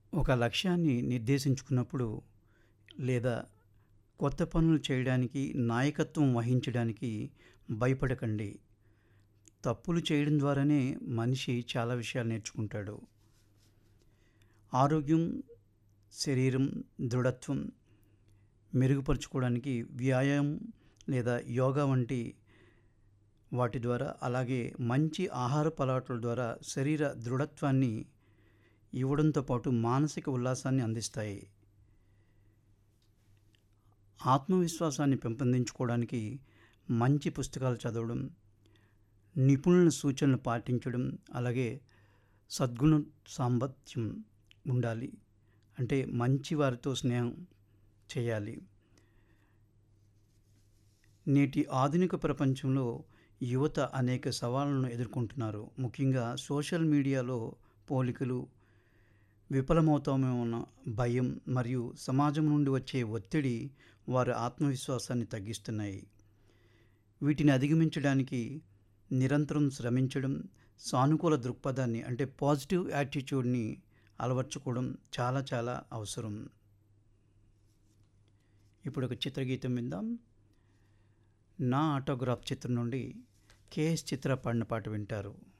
ఒక లక్ష్యాన్ని నిర్దేశించుకున్నప్పుడు లేదా కొత్త పనులు చేయడానికి నాయకత్వం వహించడానికి భయపడకండి తప్పులు చేయడం ద్వారానే మనిషి చాలా విషయాలు నేర్చుకుంటాడు ఆరోగ్యం శరీరం దృఢత్వం మెరుగుపరుచుకోవడానికి వ్యాయామం లేదా యోగా వంటి వాటి ద్వారా అలాగే మంచి ఆహారపు అలవాట్ల ద్వారా శరీర దృఢత్వాన్ని ఇవ్వడంతో పాటు మానసిక ఉల్లాసాన్ని అందిస్తాయి ఆత్మవిశ్వాసాన్ని పెంపొందించుకోవడానికి మంచి పుస్తకాలు చదవడం నిపుణుల సూచనలు పాటించడం అలాగే సద్గుణ సాంబత్యం ఉండాలి అంటే మంచి వారితో స్నేహం చేయాలి నేటి ఆధునిక ప్రపంచంలో యువత అనేక సవాళ్ళను ఎదుర్కొంటున్నారు ముఖ్యంగా సోషల్ మీడియాలో పోలికలు విఫలమవుతామేమన్న భయం మరియు సమాజం నుండి వచ్చే ఒత్తిడి వారి ఆత్మవిశ్వాసాన్ని తగ్గిస్తున్నాయి వీటిని అధిగమించడానికి నిరంతరం శ్రమించడం సానుకూల దృక్పథాన్ని అంటే పాజిటివ్ యాటిట్యూడ్ని అలవర్చుకోవడం చాలా చాలా అవసరం ఇప్పుడు ఒక చిత్రగీతం విందాం నా ఆటోగ్రాఫ్ చిత్రం నుండి కేఎస్ చిత్ర పాడిన పాట వింటారు